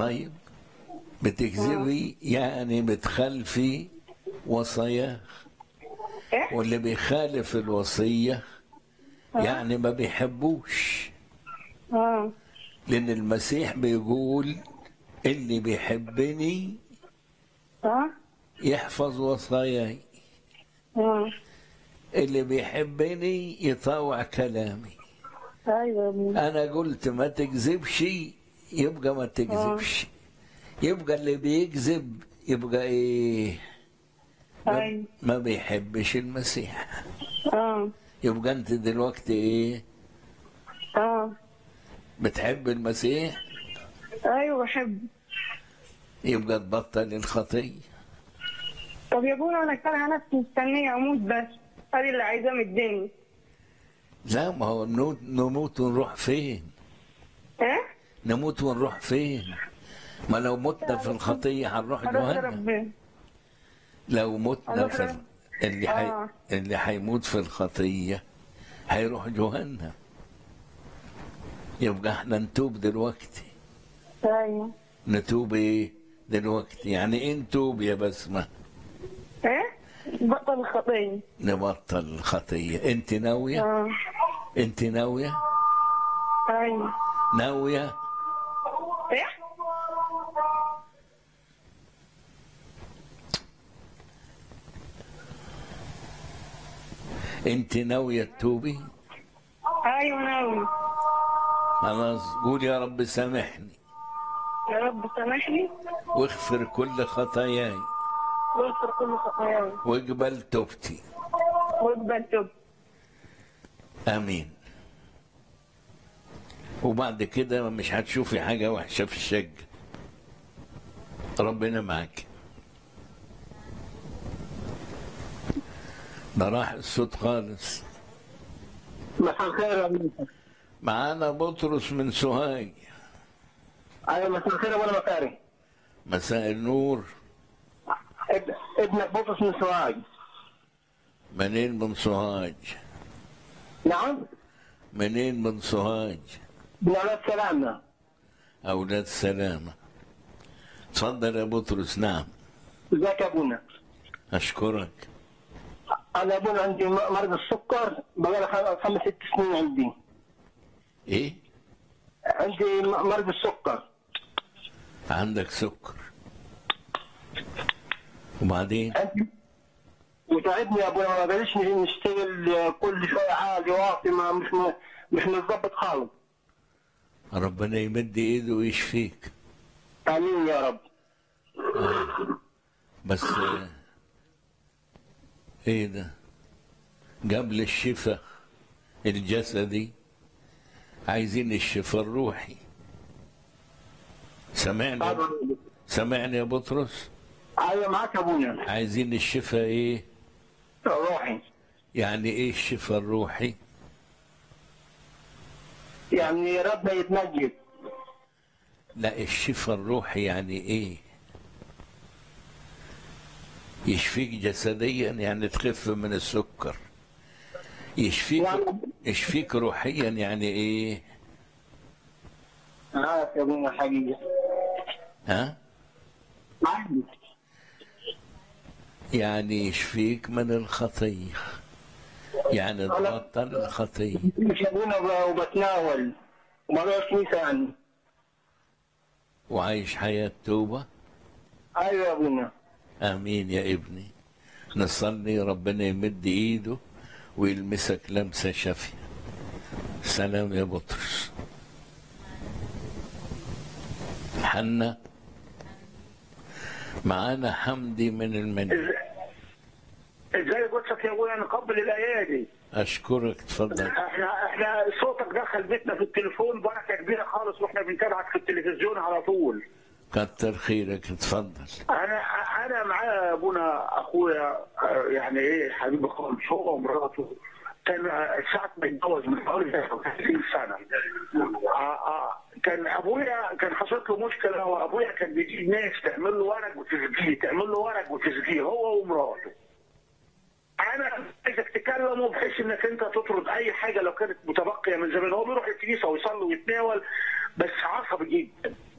طيب بتكذبي يعني بتخالفي وصاياه ايه واللي بيخالف الوصية يعني ما بيحبوش اه لأن المسيح بيقول اللي بيحبني اه يحفظ وصاياي اه اللي بيحبني يطاوع كلامي ايوه يا ابني أنا قلت ما تكذبش يبقى ما تكذبش يبقى اللي بيكذب يبقى إيه ما, ايوه ما بيحبش المسيح اه يبقى أنت دلوقتي إيه اه بتحب المسيح ايوه بحب يبقى تبطل الخطية طب يا ابونا انا كان نفسي مستنيه اموت بس هذه اللي عايزاه من الدنيا لا ما هو نموت, نموت ونروح فين ايه نموت ونروح فين ما لو متنا في الخطية هنروح هروح جهنم لربنا لو متنا هروح في لرب- ال- اللي حي... آه. اللي هيموت في الخطية هيروح جهنم يبقى احنا نتوب دلوقتي ايوه نتوب ايه دلوقتي يعني ايه نتوب يا بسمة ايه بطل الخطيه نبطل الخطية انت ناوية اه انت ناوية ايوه ناوية ايه انت ناوية تتوبي ايوه ناوي خلاص قول يا رب سامحني يا رب سامحني واغفر كل خطاياي واغفر كل خطاياي واقبل توبتي واقبل توب امين وبعد كده مش هتشوفي حاجة وحشة في الشج ربنا معاك ده راح الصوت خالص مساء الخير يا أبو. معانا بطرس من سوهاج ايوه مساء الخير يا ابونا مكاري مساء النور ابن- ابنك بطرس من سوهاج منين من سوهاج نعم منين من سوهاج من اولاد سلامنا أولاد سلامة تفضل يا بطرس نعم ازيك يا ابونا أشكرك انا ابونا عندي م- مرض السكر بقالي خ- خمس ست سنين عندي إيه عندي م- مرض السكر عندك سكر وبعدين عندي وتعبني يا ابونا ما بقدرش نشتغل كل شويه عالي واطي ما مش م- مش متظبط خالص ربنا يمد ايده ويشفيك امين يا رب بس آه، ايه ده قبل الشفاء الجسدي عايزين الشفاء الروحي سمعني سمعني يا بطرس ايوه معاك يا ابونا عايزين الشفاء ايه روحي يعني ايه الشفاء الروحي يعني ربنا يتمجد لا الشفاء الروحي يعني ايه يشفيك جسديا يعني تخف من السكر يشفيك يشفيك روحيا يعني ايه عارف يا ابونا حقيقه ها معاك يعني يشفيك من الخطية يعني تبطل الخطية مش ابونا ب- وبتناول وما بروح كنيسه يعني وعايش حياة توبة ايوه يا ابونا آمين يا ابني نصلي ربنا يمد إيده ويلمسك لمسة شافية سلام يا بطرس حنا معانا حمدي من المنيا ازاي قلتك يا ابويا نقبل الايادي أشكرك تفضل احنا احنا صوتك دخل بيتنا في التليفون بركه كبيره خالص واحنا بنتابعك في التلفزيون على طول كتر خيرك تفضل انا انا معايا ابونا اخويا آه، يعني ايه حبيبي خالص هو ومراته كان آه، ساعة ما اتجوز من حوالي 30 سنة آه آه كان ابويا كان حصلت له مشكلة وابويا كان بيجيب ناس تعمل له ورق وتسجيل تعمل له ورق وتسجيل هو ومراته انا عايزك تكلمه بحيث انك انت تطرد اي حاجه لو كانت متبقيه من زمان هو بيروح الكنيسه ويصلي ويتناول بس عصبي جدا